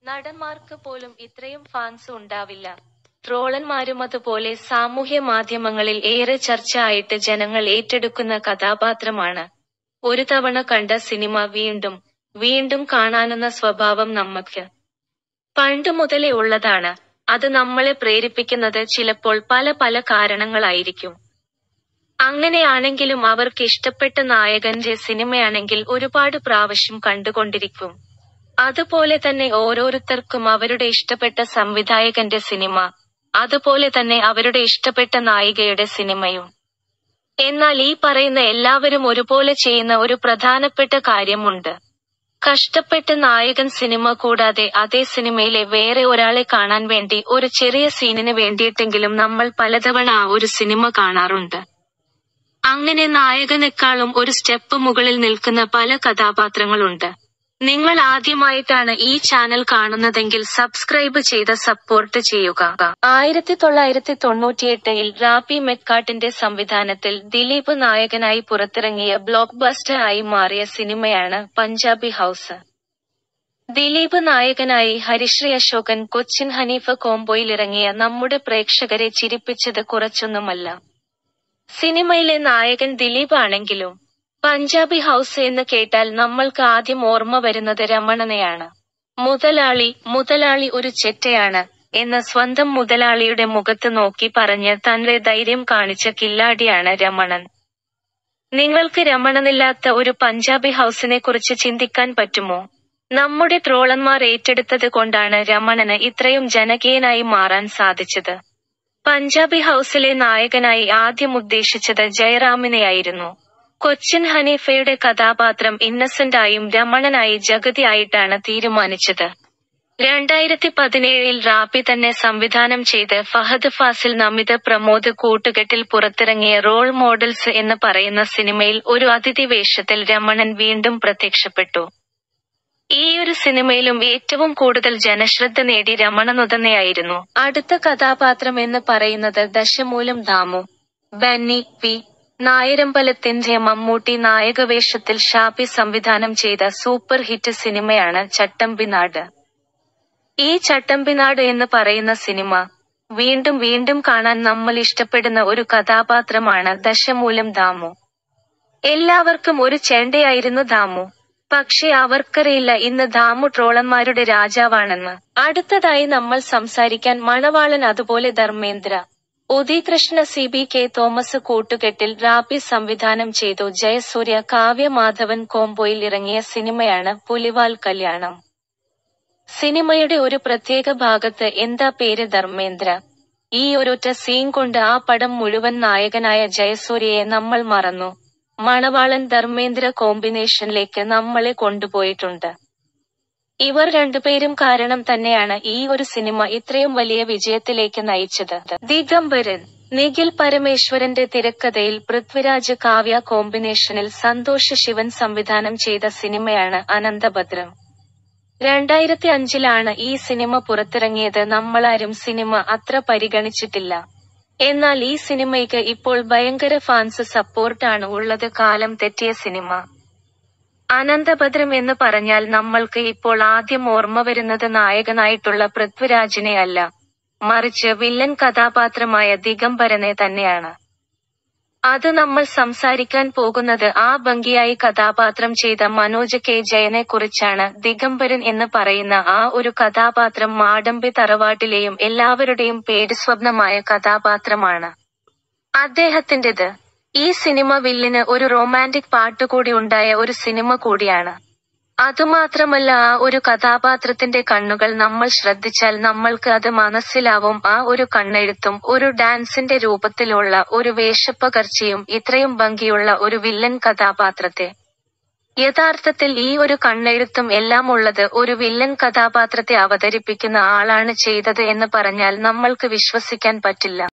നടന്മാർക്ക് പോലും ഇത്രയും ഫാൻസ് ഉണ്ടാവില്ല ട്രോളന്മാരുമതുപോലെ സാമൂഹ്യ മാധ്യമങ്ങളിൽ ഏറെ ചർച്ച ആയിട്ട് ജനങ്ങൾ ഏറ്റെടുക്കുന്ന കഥാപാത്രമാണ് ഒരു തവണ കണ്ട സിനിമ വീണ്ടും വീണ്ടും കാണാനെന്ന സ്വഭാവം നമ്മക്ക് പണ്ട് മുതലേ ഉള്ളതാണ് അത് നമ്മളെ പ്രേരിപ്പിക്കുന്നത് ചിലപ്പോൾ പല പല കാരണങ്ങളായിരിക്കും അങ്ങനെയാണെങ്കിലും അവർക്ക് ഇഷ്ടപ്പെട്ട നായകന്റെ സിനിമയാണെങ്കിൽ ഒരുപാട് പ്രാവശ്യം കണ്ടുകൊണ്ടിരിക്കും അതുപോലെ തന്നെ ഓരോരുത്തർക്കും അവരുടെ ഇഷ്ടപ്പെട്ട സംവിധായകന്റെ സിനിമ അതുപോലെ തന്നെ അവരുടെ ഇഷ്ടപ്പെട്ട നായികയുടെ സിനിമയും എന്നാൽ ഈ പറയുന്ന എല്ലാവരും ഒരുപോലെ ചെയ്യുന്ന ഒരു പ്രധാനപ്പെട്ട കാര്യമുണ്ട് കഷ്ടപ്പെട്ട് നായകൻ സിനിമ കൂടാതെ അതേ സിനിമയിലെ വേറെ ഒരാളെ കാണാൻ വേണ്ടി ഒരു ചെറിയ സീനിന് വേണ്ടിയിട്ടെങ്കിലും നമ്മൾ പലതവണ ആ ഒരു സിനിമ കാണാറുണ്ട് അങ്ങനെ നായകനേക്കാളും ഒരു സ്റ്റെപ്പ് മുകളിൽ നിൽക്കുന്ന പല കഥാപാത്രങ്ങളുണ്ട് നിങ്ങൾ ആദ്യമായിട്ടാണ് ഈ ചാനൽ കാണുന്നതെങ്കിൽ സബ്സ്ക്രൈബ് ചെയ്ത് സപ്പോർട്ട് ചെയ്യുക ആയിരത്തി തൊള്ളായിരത്തി തൊണ്ണൂറ്റിയെട്ടിൽ റാപ്പി മെക്കാട്ടിന്റെ സംവിധാനത്തിൽ ദിലീപ് നായകനായി പുറത്തിറങ്ങിയ ബ്ലോക്ക് ബസ്റ്റർ ആയി മാറിയ സിനിമയാണ് പഞ്ചാബി ഹൗസ് ദിലീപ് നായകനായി ഹരിശ്രീ അശോകൻ കൊച്ചിൻ ഹനീഫ കോംബോയിലിറങ്ങിയ നമ്മുടെ പ്രേക്ഷകരെ ചിരിപ്പിച്ചത് കുറച്ചൊന്നുമല്ല സിനിമയിലെ നായകൻ ദിലീപ് ആണെങ്കിലും പഞ്ചാബി ഹൗസ് എന്ന് കേട്ടാൽ നമ്മൾക്ക് ആദ്യം ഓർമ്മ വരുന്നത് രമണനെയാണ് മുതലാളി മുതലാളി ഒരു ചെറ്റയാണ് എന്ന് സ്വന്തം മുതലാളിയുടെ മുഖത്ത് നോക്കി പറഞ്ഞ് തന്റെ ധൈര്യം കാണിച്ച കില്ലാടിയാണ് രമണൻ നിങ്ങൾക്ക് രമണനില്ലാത്ത ഒരു പഞ്ചാബി ഹൗസിനെ കുറിച്ച് ചിന്തിക്കാൻ പറ്റുമോ നമ്മുടെ ട്രോളന്മാർ ഏറ്റെടുത്തത് കൊണ്ടാണ് രമണന് ഇത്രയും ജനകീയനായി മാറാൻ സാധിച്ചത് പഞ്ചാബി ഹൗസിലെ നായകനായി ആദ്യം ഉദ്ദേശിച്ചത് ജയറാമിനെയായിരുന്നു കൊച്ചിൻ ഹനീഫയുടെ കഥാപാത്രം ഇന്നസെന്റായും രമണനായി ജഗതി ആയിട്ടാണ് തീരുമാനിച്ചത് രണ്ടായിരത്തി പതിനേഴിൽ റാപ്പി തന്നെ സംവിധാനം ചെയ്ത് ഫഹദ് ഫാസിൽ നമിത പ്രമോദ് കൂട്ടുകെട്ടിൽ പുറത്തിറങ്ങിയ റോൾ മോഡൽസ് എന്ന് പറയുന്ന സിനിമയിൽ ഒരു അതിഥി വേഷത്തിൽ രമണൻ വീണ്ടും പ്രത്യക്ഷപ്പെട്ടു ഈ ഒരു സിനിമയിലും ഏറ്റവും കൂടുതൽ ജനശ്രദ്ധ നേടി രമണനുതന്നെയായിരുന്നു അടുത്ത കഥാപാത്രം എന്ന് പറയുന്നത് ദശമൂലം ദാമു ബെന്നി പി നായരമ്പലത്തിന്റെ മമ്മൂട്ടി നായകവേഷത്തിൽ ഷാപ്പി സംവിധാനം ചെയ്ത സൂപ്പർ ഹിറ്റ് സിനിമയാണ് ചട്ടമ്പിനാട് ഈ ചട്ടമ്പിനാട് എന്ന് പറയുന്ന സിനിമ വീണ്ടും വീണ്ടും കാണാൻ നമ്മൾ ഇഷ്ടപ്പെടുന്ന ഒരു കഥാപാത്രമാണ് ദശമൂലം ദാമു എല്ലാവർക്കും ഒരു ചെണ്ടയായിരുന്നു ദാമു പക്ഷെ അവർക്കറിയില്ല ഇന്ന് ദാമു ട്രോളന്മാരുടെ രാജാവാണെന്ന് അടുത്തതായി നമ്മൾ സംസാരിക്കാൻ മണവാളൻ അതുപോലെ ധർമ്മേന്ദ്ര ഉദികൃഷ്ണ സി ബി കെ തോമസ് കൂട്ടുകെട്ടിൽ റാപ്പി സംവിധാനം ചെയ്തു ജയസൂര്യ കാവ്യ മാധവൻ കോംബോയിൽ ഇറങ്ങിയ സിനിമയാണ് പുലിവാൽ കല്യാണം സിനിമയുടെ ഒരു പ്രത്യേക ഭാഗത്ത് എന്താ പേര് ധർമ്മേന്ദ്ര ഈ ഒരൊറ്റ സീൻ കൊണ്ട് ആ പടം മുഴുവൻ നായകനായ ജയസൂര്യയെ നമ്മൾ മറന്നു മണവാളൻ ധർമ്മേന്ദ്ര കോമ്പിനേഷനിലേക്ക് നമ്മളെ കൊണ്ടുപോയിട്ടുണ്ട് ഇവർ രണ്ടുപേരും കാരണം തന്നെയാണ് ഈ ഒരു സിനിമ ഇത്രയും വലിയ വിജയത്തിലേക്ക് നയിച്ചത് ദിഗംബരൻ നിഖിൽ പരമേശ്വരന്റെ തിരക്കഥയിൽ പൃഥ്വിരാജ് കാവ്യ കോമ്പിനേഷനിൽ സന്തോഷ് ശിവൻ സംവിധാനം ചെയ്ത സിനിമയാണ് അനന്തഭദ്രം രണ്ടായിരത്തി അഞ്ചിലാണ് ഈ സിനിമ പുറത്തിറങ്ങിയത് നമ്മളാരും സിനിമ അത്ര പരിഗണിച്ചിട്ടില്ല എന്നാൽ ഈ സിനിമയ്ക്ക് ഇപ്പോൾ ഭയങ്കര ഫാൻസ് സപ്പോർട്ടാണ് ഉള്ളത് കാലം തെറ്റിയ സിനിമ അനന്തഭദ്രം എന്ന് പറഞ്ഞാൽ നമ്മൾക്ക് ഇപ്പോൾ ആദ്യം ഓർമ്മ വരുന്നത് നായകനായിട്ടുള്ള പൃഥ്വിരാജിനെ അല്ല മറിച്ച് വില്ലൻ കഥാപാത്രമായ ദിഗംബരനെ തന്നെയാണ് അത് നമ്മൾ സംസാരിക്കാൻ പോകുന്നത് ആ ഭംഗിയായി കഥാപാത്രം ചെയ്ത മനോജ് കെ ജയനെ കുറിച്ചാണ് ദിഗംബരൻ എന്ന് പറയുന്ന ആ ഒരു കഥാപാത്രം മാടമ്പി തറവാട്ടിലെയും എല്ലാവരുടെയും പേടിസ്വപ്നമായ കഥാപാത്രമാണ് അദ്ദേഹത്തിന്റേത് ഈ സിനിമ വില്ലിന് ഒരു റൊമാൻറ്റിക് പാട്ടുകൂടി ഉണ്ടായ ഒരു സിനിമ കൂടിയാണ് അതുമാത്രമല്ല ആ ഒരു കഥാപാത്രത്തിന്റെ കണ്ണുകൾ നമ്മൾ ശ്രദ്ധിച്ചാൽ നമ്മൾക്ക് അത് മനസ്സിലാവും ആ ഒരു കണ്ണെഴുത്തും ഒരു ഡാൻസിന്റെ രൂപത്തിലുള്ള ഒരു വേഷപ്പകർച്ചയും ഇത്രയും ഭംഗിയുള്ള ഒരു വില്ലൻ കഥാപാത്രത്തെ യഥാർത്ഥത്തിൽ ഈ ഒരു കണ്ണെഴുത്തും എല്ലാം ഉള്ളത് ഒരു വില്ലൻ കഥാപാത്രത്തെ അവതരിപ്പിക്കുന്ന ആളാണ് ചെയ്തത് എന്ന് പറഞ്ഞാൽ നമ്മൾക്ക് വിശ്വസിക്കാൻ പറ്റില്ല